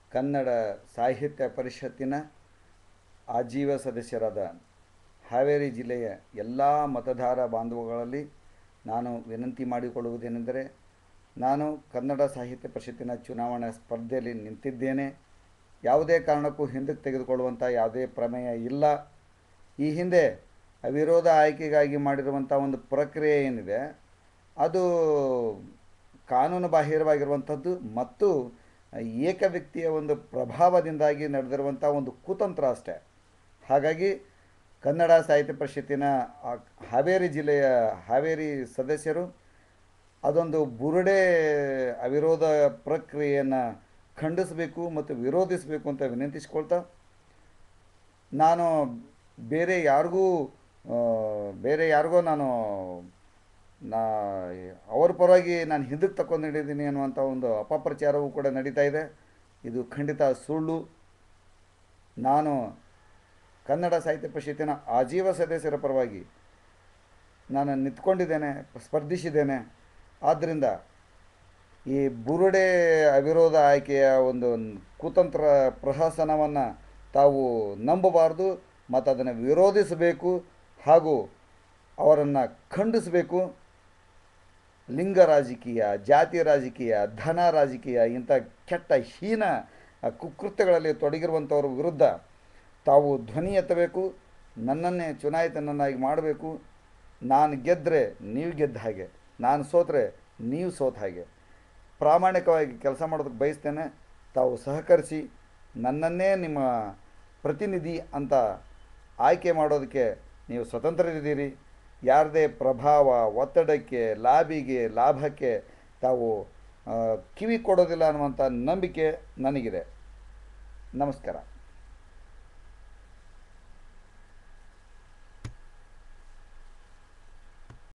ಕನ್ನಡ ಸಾಹಿತ್ಯ ಪರಿಷತ್ತಿನ ಆಜೀವ ಸದಸ್ಯರಾದ ಹಾವೇರಿ ಜಿಲ್ಲೆಯ ಎಲ್ಲ ಮತದಾರ ಬಾಂಧವಗಳಲ್ಲಿ ನಾನು ವಿನಂತಿ ಮಾಡಿಕೊಳ್ಳುವುದೇನೆಂದರೆ ನಾನು ಕನ್ನಡ ಸಾಹಿತ್ಯ ಪರಿಷತ್ತಿನ ಚುನಾವಣಾ ಸ್ಪರ್ಧೆಯಲ್ಲಿ ನಿಂತಿದ್ದೇನೆ ಯಾವುದೇ ಕಾರಣಕ್ಕೂ ಹಿಂದಕ್ಕೆ ತೆಗೆದುಕೊಳ್ಳುವಂಥ ಯಾವುದೇ ಪ್ರಮೇಯ ಇಲ್ಲ ಈ ಹಿಂದೆ ಅವಿರೋಧ ಆಯ್ಕೆಗಾಗಿ ಮಾಡಿರುವಂಥ ಒಂದು ಪ್ರಕ್ರಿಯೆ ಏನಿದೆ ಅದು ಕಾನೂನು ಬಾಹಿರವಾಗಿರುವಂಥದ್ದು ಮತ್ತು ಏಕ ವ್ಯಕ್ತಿಯ ಒಂದು ಪ್ರಭಾವದಿಂದಾಗಿ ನಡೆದಿರುವಂಥ ಒಂದು ಕುತಂತ್ರ ಅಷ್ಟೇ ಹಾಗಾಗಿ ಕನ್ನಡ ಸಾಹಿತ್ಯ ಪರಿಷತ್ತಿನ ಆ ಹಾವೇರಿ ಜಿಲ್ಲೆಯ ಹಾವೇರಿ ಸದಸ್ಯರು ಅದೊಂದು ಬುರುಡೆ ಅವಿರೋಧ ಪ್ರಕ್ರಿಯೆಯನ್ನು ಖಂಡಿಸಬೇಕು ಮತ್ತು ವಿರೋಧಿಸಬೇಕು ಅಂತ ವಿನಂತಿಸ್ಕೊಳ್ತಾ ನಾನು ಬೇರೆ ಯಾರಿಗೂ ಆ, ಬೇರೆ ಯಾರಿಗೋ ನಾನು ನಾ ಅವ್ರ ಪರವಾಗಿ ನಾನು ಹಿಂದಕ್ಕೆ ತಗೊಂಡು ಹಿಡಿದೀನಿ ಅನ್ನುವಂಥ ಒಂದು ಅಪಪ್ರಚಾರವೂ ಕೂಡ ನಡೀತಾ ಇದೆ ಇದು ಖಂಡಿತ ಸುಳ್ಳು ನಾನು ಕನ್ನಡ ಸಾಹಿತ್ಯ ಪರಿಷತ್ತಿನ ಆಜೀವ ಸದಸ್ಯರ ಪರವಾಗಿ ನಾನು ನಿಂತ್ಕೊಂಡಿದ್ದೇನೆ ಸ್ಪರ್ಧಿಸಿದ್ದೇನೆ ಆದ್ದರಿಂದ ಈ ಬುರುಡೆ ಅವಿರೋಧ ಆಯ್ಕೆಯ ಒಂದು ಕುತಂತ್ರ ಪ್ರಹಸನವನ್ನು ತಾವು ನಂಬಬಾರ್ದು ಮತ್ತು ಅದನ್ನು ವಿರೋಧಿಸಬೇಕು ಹಾಗೂ ಅವರನ್ನು ಖಂಡಿಸಬೇಕು ಲಿಂಗ ರಾಜಕೀಯ ಜಾತಿ ರಾಜಕೀಯ ಧನ ರಾಜಕೀಯ ಇಂಥ ಕೆಟ್ಟ ಹೀನ ಕುಕೃತ್ಯಗಳಲ್ಲಿ ತೊಡಗಿರುವಂಥವ್ರ ವಿರುದ್ಧ ತಾವು ಧ್ವನಿ ಎತ್ತಬೇಕು ನನ್ನನ್ನೇ ಚುನಾಯಿತನನ್ನಾಗಿ ಮಾಡಬೇಕು ನಾನು ಗೆದ್ದರೆ ನೀವು ಗೆದ್ದ ಹಾಗೆ ನಾನು ಸೋತ್ರೆ ನೀವು ಸೋತ ಹಾಗೆ ಪ್ರಾಮಾಣಿಕವಾಗಿ ಕೆಲಸ ಮಾಡೋದಕ್ಕೆ ಬಯಸ್ತೇನೆ ತಾವು ಸಹಕರಿಸಿ ನನ್ನನ್ನೇ ನಿಮ್ಮ ಪ್ರತಿನಿಧಿ ಅಂತ ಆಯ್ಕೆ ಮಾಡೋದಕ್ಕೆ ನೀವು ಸ್ವತಂತ್ರರಿದ್ದೀರಿ ಯಾರದೇ ಪ್ರಭಾವ ಒತ್ತಡಕ್ಕೆ ಲಾಬಿಗೆ ಲಾಭಕ್ಕೆ ತಾವು ಆ, ಕಿವಿ ಕೊಡೋದಿಲ್ಲ ಅನ್ನುವಂಥ ನಂಬಿಕೆ ನನಗಿದೆ ನಮಸ್ಕಾರ